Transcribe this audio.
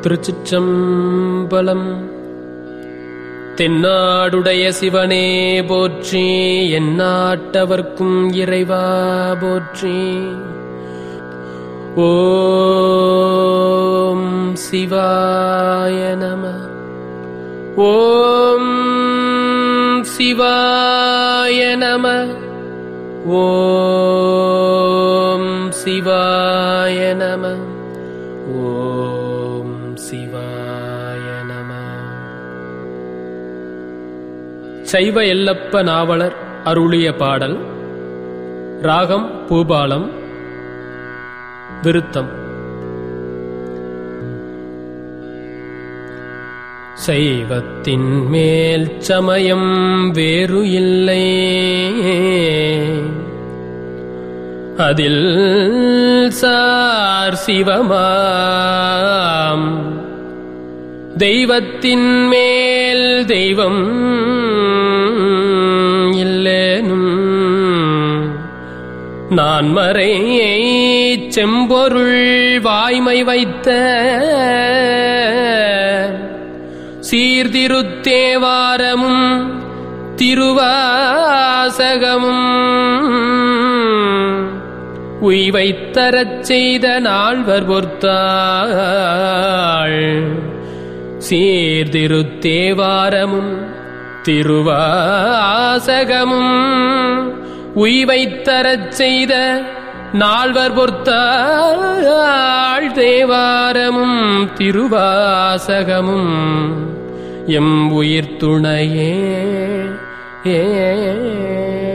திருச்சிற்றம்பலம் தென்னாடுடைய சிவனே போற்றி எந்நாட்டவர்க்கும் இறைவா போற்றி ஓம் சிவாய நம ஓம் சிவாய நம ஓம் சிவாய நம ஓம் சிவாய நம சைவ எல்லப்ப நாவலர் அருளிய பாடல் ராகம் பூபாலம் விருத்தம் சைவத்தின் மேல் சமயம் வேறு இல்லை அதில் சார் சிவமாம் தெய்வத்தின் மேல் தெய்வம் இல்லேனும் நான் மறை செம்பொருள் வாய்மை வைத்த சீர்திருத்தேவாரமும் திருவாசகமும் உய்வைத்தரச் செய்த நால்வர் பொர்த்தாள் சீர்திருத்தேவாரமும் திருவாசகமும் உய்வைத்தரச் செய்த நால்வர் பொர்த்தாள் தேவாரமும் திருவாசகமும் எம் உயிர் துணையே ஏ